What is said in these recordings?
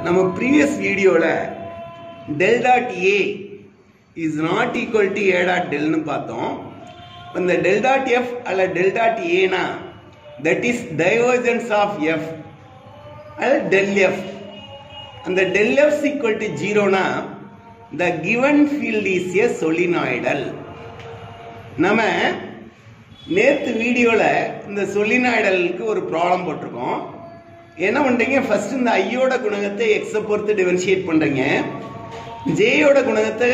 நம்ம ப்ரீவியஸ் வீடியோவில் del dot A is not equal to A dot டெல்னு பார்த்தோம் இந்த டெல் டாட் எஃப் அல்ல டெல் டாட் ஏனா that is divergence of F அல்ல டெல் எஃப் அந்த டெல் எஃப் ஈக்குவல் டு ஜீரோனா the given field is a solenoidal நம்ம நேற்று வீடியோவில் இந்த சொலினாய்டலுக்கு ஒரு ப்ராப்ளம் போட்டிருக்கோம் என்ன பண்ணுறீங்க ஃபர்ஸ்ட் இந்த ஐயோட குணகத்தை எக்ஸை பொறுத்து டிஃபரன்ஷியேட் பண்ணுறீங்க ஜேயோட குணகத்தை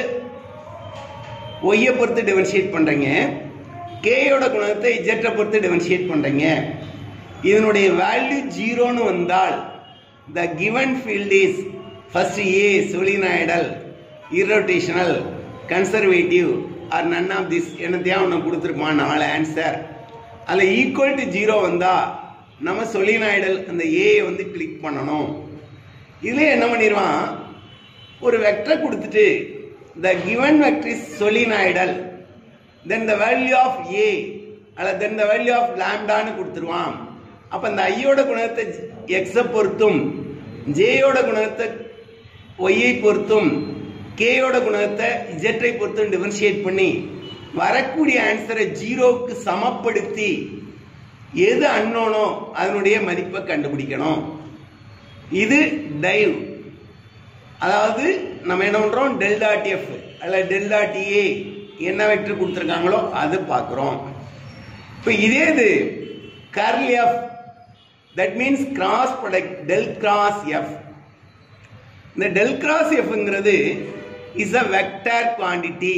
ஒய்யை பொறுத்து டிஃபரன்ஷியேட் பண்ணுறீங்க கேயோட குணகத்தை இஜெட்டை பொறுத்து டிஃபரன்ஷியேட் பண்ணுறீங்க இதனுடைய வேல்யூ ஜீரோன்னு வந்தால் the given field is first a solenoidal irrotational conservative or none of this என்னத்தையா ஒன்று கொடுத்துருப்பான் நாலு ஆன்சர் அதில் ஈக்குவல் டு ஜீரோ வந்தால் நம்ம சொலினாய்டல் அந்த ஏயை வந்து கிளிக் பண்ணணும் இதில் என்ன பண்ணிடுவான் ஒரு வெக்டரை கொடுத்துட்டு the given vector is solenoidal then the value of A அல்ல தென் த வேல்யூ ஆஃப் லேம்டான்னு கொடுத்துருவான் அப்போ இந்த ஐயோட குணத்தை எக்ஸை பொறுத்தும் ஜேயோட குணத்தை ஒய்யை பொறுத்தும் கேயோட குணத்தை இஜெட்டை பொறுத்தும் டிஃபரன்ஷியேட் பண்ணி வரக்கூடிய ஆன்சரை ஜீரோவுக்கு சமப்படுத்தி எது அன்னோனோ அதனுடைய மதிப்பை கண்டுபிடிக்கணும் இது டைவ் அதாவது நம்ம என்ன பண்றோம் டெல் டாட் எஃப் அல்ல டெல் டாட் ஏ என்ன வெக்டர் கொடுத்துருக்காங்களோ அது பார்க்குறோம் இப்போ இதே இது curl F that means cross product del cross F இந்த டெல் கிராஸ் எஃப்ங்கிறது இஸ் அ வெக்டர் குவாண்டிட்டி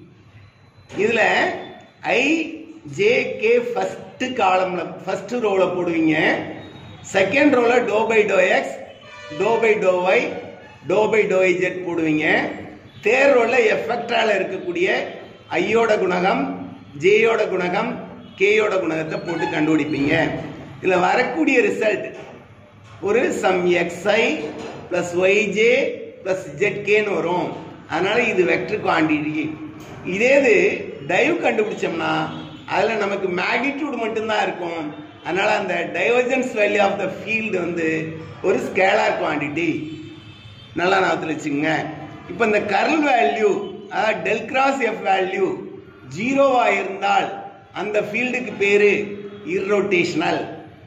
இதில் ஐ ஜே கே ஃபஸ்ட்டு காலம்ல ஃபஸ்ட்டு ரோவில் போடுவீங்க செகண்ட் ரோவில் doe by doe x doe by doe y doe by doe z போடுவீங்க third ரோவில் எஃபெக்டால இருக்கக்கூடிய ஐயோட குணகம் ஜேயோட குணகம் கேயோட குணகத்தை போட்டு கண்டுபிடிப்பீங்க இதில் வரக்கூடிய ரிசல்ட் ஒரு sum x i plus y j plus ஜெட்கேன்னு வரும் அதனால இது வெக்டர் குவான்டிட்டி இதே இது டைவ் கண்டுபிடிச்சோம்னா அதில் நமக்கு மேக்னிடியூட் மட்டும்தான் இருக்கும் அதனால அந்த divergence value of the field வந்து ஒரு ஸ்கேலார் குவான்டிட்டி நல்லா ஞாபகத்தில் வச்சுங்க இப்போ இந்த கர்ல் வேல்யூ அதாவது டெல் கிராஸ் எஃப் வேல்யூ ஜீரோவாக இருந்தால் அந்த ஃபீல்டுக்கு பேர் இர்ரோட்டேஷனல்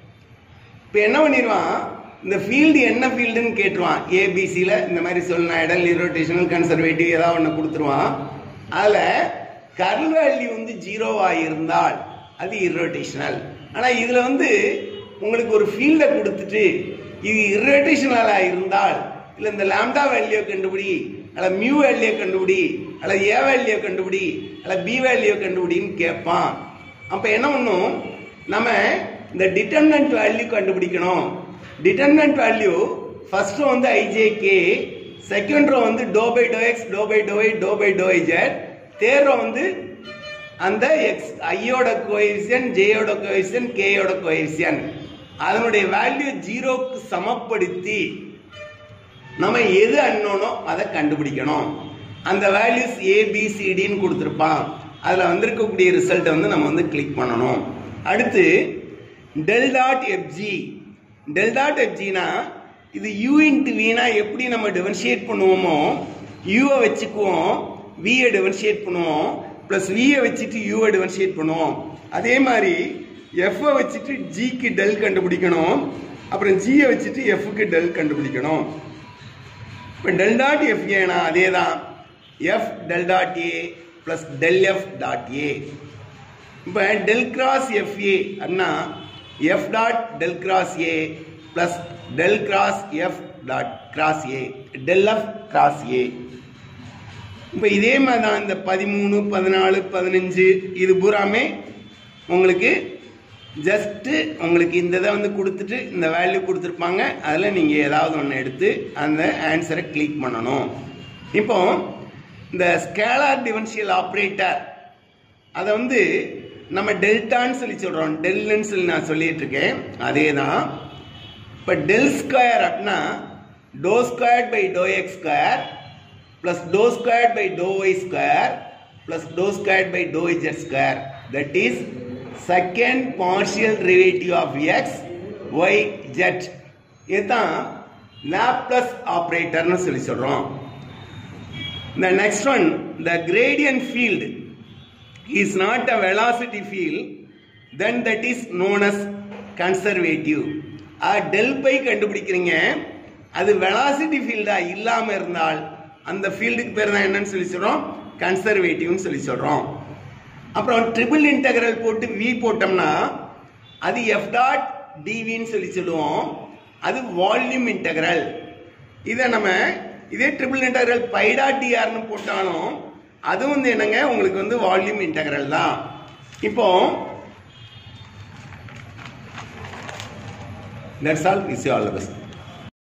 இப்போ என்ன பண்ணிடுவான் இந்த ஃபீல்டு என்ன ஃபீல்டுன்னு கேட்டுருவான் ஏபிசியில் இந்த மாதிரி சொல்லாடல் இரோட்டேஷனல் கன்சர்வேட்டிவ் ஏதாவது ஒன்று கொடுத்துருவான் அதில் கர்ல் வேல்யூ வந்து ஜீரோவாக இருந்தால் அது இர்ரோட்டேஷனல் ஆனால் இதில் வந்து உங்களுக்கு ஒரு ஃபீல்டை கொடுத்துட்டு இது இர்ரோட்டேஷனலாக இருந்தால் இல்லை இந்த லாம்டா வேல்யூ கண்டுபிடி அல்ல மியூ வேல்யூ கண்டுபிடி அல்ல ஏ வேல்யூ கண்டுபிடி அல்ல பி வேல்யூ கண்டுபிடின்னு கேட்பான் அப்போ என்ன பண்ணும் நம்ம இந்த டிட்டர்மினன்ட் வேல்யூ கண்டுபிடிக்கணும் டிட்டர்மினன்ட் வேல்யூ ஃபர்ஸ்ட் வந்து ஐஜேகே செகண்ட் ரோ வந்து doe by doe x doe by doe y doe by doe z third row வந்து அந்த எக்ஸ் ஐயோட கோஎஃபிஷியன் ஜேயோட கோஎஃபிஷியன் கேயோட கோஎஃபிஷியன் அதனுடைய வேல்யூ ஜீரோக்கு சமப்படுத்தி நம்ம எது அன்னோனோ அதை கண்டுபிடிக்கணும் அந்த வேல்யூஸ் ஏபிசிடின்னு கொடுத்துருப்பான் அதில் வந்திருக்கக்கூடிய ரிசல்ட்டை வந்து நம்ம வந்து கிளிக் பண்ணணும் அடுத்து del dot F G del dot எஃப்ஜினா இது யூ இன்ட்டு வீனா எப்படி நம்ம டிஃபரன்ஷியேட் பண்ணுவோமோ யூவை வச்சுக்குவோம் வியை டிஃபரன்ஷியேட் பண்ணுவோம் ப்ளஸ் வியை வச்சுட்டு யூவை டிஃபரன்ஷியேட் பண்ணுவோம் அதே மாதிரி எஃப்ஐ வச்சுட்டு ஜிக்கு டெல் கண்டுபிடிக்கணும் அப்புறம் ஜியை வச்சுட்டு எஃப்க்கு டெல் கண்டுபிடிக்கணும் இப்போ டெல் டாட் எஃப் ஏனா அதே தான் F del dot A plus del F dot A இப்போ டெல் கிராஸ் எஃப் ஏ அப்படின்னா F dot del cross A plus del cross F dot cross A del F cross A இப்போ இதே மாதிரி தான் இந்த பதிமூணு பதினாலு பதினஞ்சு இது பூராமே உங்களுக்கு ஜஸ்ட்டு உங்களுக்கு இந்த இதை வந்து கொடுத்துட்டு இந்த வேல்யூ கொடுத்துருப்பாங்க அதில் நீங்கள் ஏதாவது ஒன்று எடுத்து அந்த ஆன்சரை கிளிக் பண்ணணும் இப்போ இந்த ஸ்கேலார் டிஃபரன்ஷியல் ஆப்ரேட்டர் அதை வந்து நம்ம டெல்டான்னு சொல்லி சொல்கிறோம் டெல்லுன்னு சொல்லி நான் சொல்லிட்டு இருக்கேன் அதே தான் இப்போ டெல் ஸ்கொயர் அப்படின்னா doe square by doe x square plus doe square by doe y square plus doe square by doe z square that is second partial derivative of x y z இதுதான் Laplace ஆப்ரேட்டர்னு சொல்லி சொல்றோம் the next one the gradient field is not a velocity field then that is known as conservative ஆ del by கண்டுபிடிக்கிறீங்க அது velocity ஃபீல்டா இல்லாம இருந்தால் அந்த ஃபீல்டுக்கு பேர் தான் என்னன்னு சொல்லி சொல்றோம் கன்சர்வேட்டிவ்னு சொல்லி சொல்றோம் அப்புறம் ட்ரிபிள் இன்டெக்ரல் போட்டு வி போட்டோம்னா அது எஃப் டாட் டிவின்னு சொல்லி சொல்லுவோம் அது வால்யூம் இன்டெக்ரல் இதை நம்ம இதே ட்ரிபிள் இன்டெக்ரல் பைடா டிஆர்னு போட்டாலும் அது வந்து என்னங்க உங்களுக்கு வந்து வால்யூம் இன்டெக்ரல் தான் இப்போ that's all is all the best